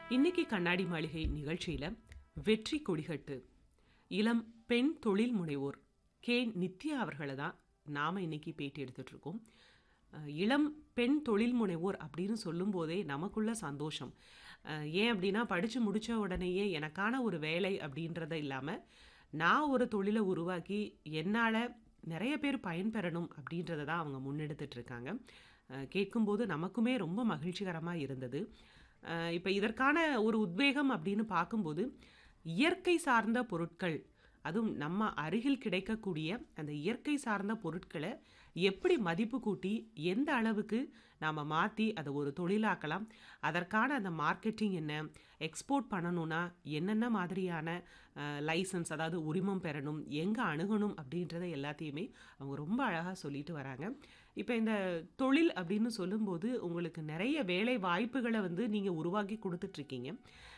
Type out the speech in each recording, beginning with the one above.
இன்னைக்கு கண்ணாடி மாளிகை நிகழ்ச்சியில வெற்றி கொடிகட்டு இளம் பெண் தொழில் முனைவோர் கே நித்யா அவர்களை தான் நாம இன்னைக்கு பேட்டி எடுத்துட்டு இருக்கோம் அஹ், இளம் பெண் தொழில் முனைவோர் அப்படின்னு சொல்லும்போதே நமக்குள்ள சந்தோஷம் அஹ், ஏன் அப்படின்னா படிச்சு முடிச்ச உடனேயே எனக்கான ஒரு வேலை அப்படின்றத இல்லாம நான் ஒரு தொழிலை உருவாக்கி என்னால் நிறைய பேர் பயன்பெறணும் அப்படின்றத தான் அவங்க முன்னெடுத்துட்டு இருக்காங்க அஹ், கேட்கும்போது நமக்குமே ரொம்ப மகிழ்ச்சிகரமாக இருந்தது இப்போ இதற்கான ஒரு உத்வேகம் அப்படின்னு பார்க்கும்போது இயற்கை சார்ந்த பொருட்கள் அதுவும் நம்ம அருகில் கிடைக்கக்கூடிய அந்த இயற்கை சார்ந்த பொருட்களை எப்படி மதிப்பு கூட்டி எந்த அளவுக்கு நாம் மாற்றி அதை ஒரு தொழிலாக்கலாம் அதற்கான அந்த மார்க்கெட்டிங் என்ன எக்ஸ்போர்ட் பண்ணணும்னா என்னென்ன மாதிரியான லைசன்ஸ் அதாவது உரிமம் பெறணும் எங்கே அணுகணும் அப்படின்றத எல்லாத்தையுமே அவங்க ரொம்ப அழகாக சொல்லிட்டு வராங்க இப்போ இந்த தொழில் அப்படின்னு சொல்லும்போது உங்களுக்கு நிறைய வேலை வாய்ப்புகளை வந்து நீங்கள் உருவாக்கி கொடுத்துட்ருக்கீங்க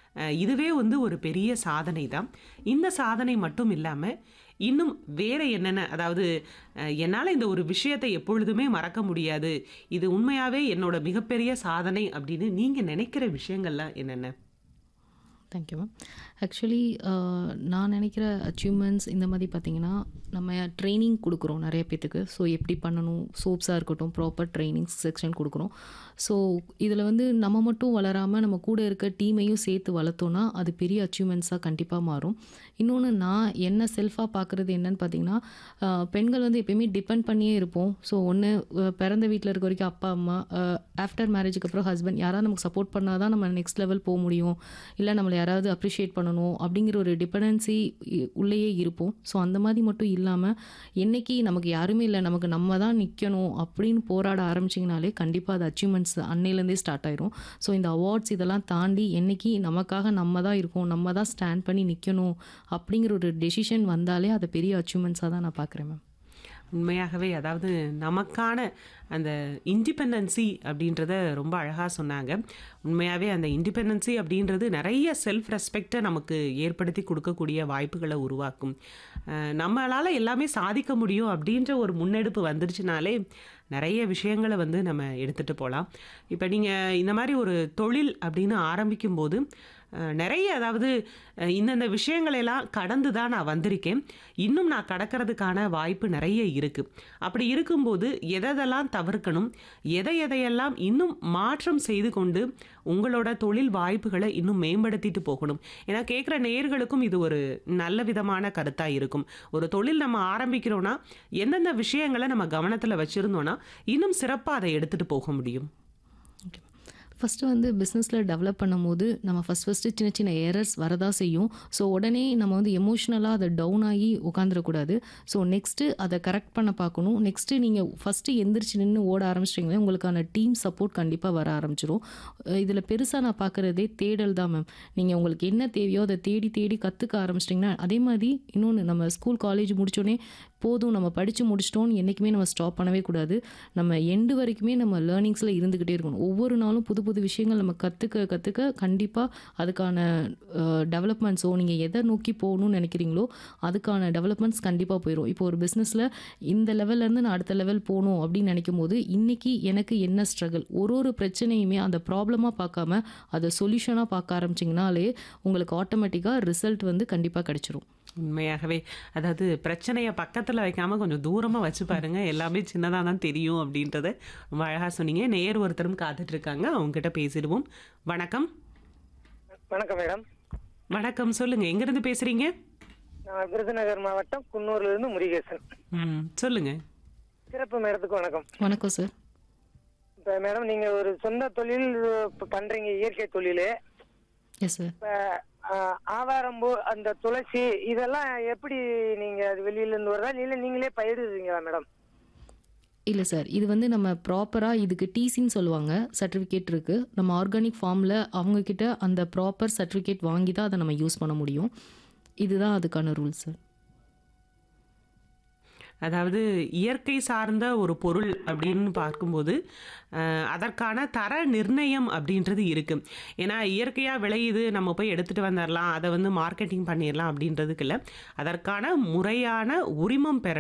இதுவே வந்து ஒரு பெரிய சாதனை தான் இந்த சாதனை மட்டும் இல்லாமல் இன்னும் வேற என்னென்ன அதாவது என்னால் இந்த ஒரு விஷயத்தை எப்பொழுதுமே மறக்க முடியாது இது உண்மையாகவே என்னோட மிகப்பெரிய சாதனை அப்படின்னு நீங்கள் நினைக்கிற விஷயங்கள்லாம் என்னென்ன தேங்க்யூ மேம் ஆக்சுவலி நான் நினைக்கிற அச்சீவ்மெண்ட்ஸ் இந்த மாதிரி பார்த்தீங்கன்னா நம்ம ட்ரைனிங் கொடுக்குறோம் நிறைய பேத்துக்கு ஸோ எப்படி பண்ணணும் சோப்ஸாக இருக்கட்டும் ப்ராப்பர் ட்ரைனிங் செக்ஷன் கொடுக்குறோம் ஸோ இதில் வந்து நம்ம மட்டும் வளராமல் நம்ம கூட இருக்க டீமையும் சேர்த்து வளர்த்தோன்னா அது பெரிய அச்சீவ்மெண்ட்ஸாக கண்டிப்பாக மாறும் இன்னொன்று நான் என்ன செல்ஃபாக பார்க்குறது என்னன்னு பார்த்தீங்கன்னா ஆஹ், பெண்கள் வந்து எப்பயுமே டிபெண்ட் பண்ணியே இருப்போம் ஸோ ஒன்று பிறந்த வீட்டில் இருக்க வரைக்கும் அப்பா அம்மா ஆஃப்டர் மேரேஜுக்கு அப்புறம் ஹஸ்பண்ட் யாராவது நமக்கு சப்போர்ட் பண்ணால் தான் நம்ம நெக்ஸ்ட் லெவல் போக முடியும் இல்லை நம்மளை யாராவது அப்ரிஷியேட் பண்ணணும் அப்படிங்கிற ஒரு டிபெண்டன்சி உள்ளேயே இருப்போம் ஸோ அந்த மாதிரி மட்டும் இல்லாமல் என்னைக்கு நமக்கு யாருமே இல்லை நமக்கு நம்ம தான் நிற்கணும் அப்படின்னு போராட ஆரம்பிச்சிங்கனாலே கண்டிப்பாக அது அச்சீவ்மெண்ட்ஸ் அன்னையிலேருந்தே ஸ்டார்ட் ஆயிரும் ஸோ இந்த அவார்ட்ஸ் இதெல்லாம் தாண்டி என்னைக்கு நமக்காக நம்ம தான் இருக்கோம் நம்ம தான் ஸ்டாண்ட் பண்ணி நிற்கணும் அப்படிங்கிற ஒரு டெசிஷன் வந்தாலே அதை பெரிய அச்சீவ்மெண்ட்ஸாக தான் நான் பார்க்குறேன் மேம் உண்மையாகவே அதாவது நமக்கான அந்த இண்டிபெண்டன்சி அப்படின்றத ரொம்ப அழகாக சொன்னாங்க உண்மையாகவே அந்த இண்டிபெண்டன்சி அப்படின்றது நிறைய செல்ஃப் ரெஸ்பெக்டை நமக்கு ஏற்படுத்தி கொடுக்கக்கூடிய வாய்ப்புகளை உருவாக்கும் அஹ் நம்மளால் எல்லாமே சாதிக்க முடியும் அப்படின்ற ஒரு முன்னெடுப்பு வந்துருச்சுனாலே நிறைய விஷயங்களை வந்து நம்ம எடுத்துகிட்டு போகலாம் இப்போ நீங்கள் இந்த மாதிரி ஒரு தொழில் அப்படின்னு ஆரம்பிக்கும்போது அஹ், நிறைய அதாவது அஹ், இந்தந்த விஷயங்களெல்லாம் கடந்து தான் நான் வந்திருக்கேன் இன்னும் நான் கடக்கிறதுக்கான வாய்ப்பு நிறைய இருக்குது அப்படி இருக்கும்போது எதெல்லாம் தவிர்க்கணும் எதை எதையெல்லாம் இன்னும் மாற்றம் செய்து கொண்டு உங்களோட தொழில் வாய்ப்புகளை இன்னும் மேம்படுத்திட்டு போகணும் ஏன்னா கேட்குற நேயர்களுக்கும் இது ஒரு நல்ல விதமான கருத்தாக இருக்கும் ஒரு தொழில் நம்ம ஆரம்பிக்கிறோன்னா எந்தெந்த விஷயங்களை நம்ம கவனத்தில் வச்சுருந்தோன்னா இன்னும் சிறப்பாக அதை எடுத்துகிட்டு போக முடியும் ஓகே ஃபஸ்ட்டு வந்து பிஸ்னஸில் டெவலப் பண்ணும்போது நம்ம ஃபஸ்ட் ஃபஸ்ட்டு சின்ன சின்ன எரர்ஸ் வரதா செய்யும் ஸோ உடனே நம்ம வந்து எமோஷ்னலாக அதை டவுன் ஆகி உட்காந்துடக்கூடாது ஸோ நெக்ஸ்ட்டு அதை கரெக்ட் பண்ண பார்க்கணும் நெக்ஸ்ட்டு நீங்கள் ஃபஸ்ட்டு எந்திரிச்சு நின்று ஓட ஆரம்பிச்சிட்டிங்களே உங்களுக்கான டீம் சப்போர்ட் கண்டிப்பாக வர ஆரம்பிச்சிரும் இதில் பெருசாக நான் பார்க்குறதே தேடல் தான் மேம் நீங்கள் உங்களுக்கு என்ன தேவையோ அதை தேடி தேடி கற்றுக்க ஆரம்பிச்சிட்டிங்கன்னா அதே மாதிரி இன்னொன்று நம்ம ஸ்கூல் காலேஜ் முடிச்சோடனே போதும் நம்ம படித்து முடிச்சிட்டோம்னு என்றைக்குமே நம்ம ஸ்டாப் பண்ணவே கூடாது நம்ம எண்டு வரைக்குமே நம்ம லேர்னிங்ஸில் இருந்துக்கிட்டே இருக்கணும் ஒவ்வொரு நாளும் புது புது விஷயங்கள் நம்ம கற்றுக்க கற்றுக்க கண்டிப்பாக அதுக்கான டெவலப்மெண்ட்ஸோ நீங்கள் எதை நோக்கி போகணும்னு நினைக்கிறீங்களோ அதுக்கான டெவலப்மெண்ட்ஸ் கண்டிப்பாக போயிடும் இப்போ ஒரு பிஸ்னஸில் இந்த லெவல்லேருந்து நான் அடுத்த லெவல் போகணும் அப்படின்னு நினைக்கும் போது இன்றைக்கி எனக்கு என்ன ஸ்ட்ரகிள் ஒரு ஒரு பிரச்சனையுமே அந்த ப்ராப்ளமாக பார்க்காம அதை சொல்யூஷனாக பார்க்க ஆரம்பிச்சிங்கனாலே உங்களுக்கு ஆட்டோமேட்டிக்காக ரிசல்ட் வந்து கண்டிப்பாக கிடைச்சிரும் உண்மையாகவே அதாவது பிரச்சனையை பக்கத்தில் வைக்காமல் கொஞ்சம் தூரமாக வச்சு பாருங்க எல்லாமே சின்னதாக தான் தெரியும் அப்படின்றத ரொம்ப அழகாக சொன்னீங்க நேர் ஒருத்தரும் காத்துட்டு இருக்காங்க அவங்ககிட்ட பேசிடுவோம் வணக்கம் வணக்கம் மேடம் வணக்கம் சொல்லுங்க எங்கேருந்து பேசுறீங்க நான் விருதுநகர் மாவட்டம் குன்னூர்ல இருந்து முருகேசன் ம் சொல்லுங்க சிறப்பு மேடத்துக்கு வணக்கம் வணக்கம் சார் இப்ப மேடம் நீங்க ஒரு சொந்த தொழில் இப்ப பண்றீங்க இயற்கை தொழில் எஸ் சார் இப்ப ஆஹ், ஆவாரம்பூ அந்த துளசி இதெல்லாம் எப்படி நீங்க அது வெளியில இருந்து வருதா இல்ல நீங்களே பயிரிடுறீங்களா மேடம் இல்லை சார் இது வந்து நம்ம ப்ராப்பராக இதுக்கு டிசின்னு சொல்லுவாங்க சர்டிஃபிகேட் இருக்குது நம்ம ஆர்கானிக் ஃபார்மில் அவங்கக்கிட்ட அந்த ப்ராப்பர் சர்டிஃபிகேட் வாங்கி தான் அதை நம்ம யூஸ் பண்ண முடியும் இதுதான் அதுக்கான ரூல்ஸ் சார் அதாவது இயற்கை சார்ந்த ஒரு பொருள் அப்படின்னு பார்க்கும்போது அஹ், அதற்கான தர நிர்ணயம் அப்படின்றது இருக்குது ஏன்னா இயற்கையாக விளையுது நம்ம போய் எடுத்துகிட்டு வந்துடலாம் அதை வந்து மார்க்கெட்டிங் பண்ணிடலாம் அப்படின்றதுக்கு இல்லை அதற்கான முறையான உரிமம் பெற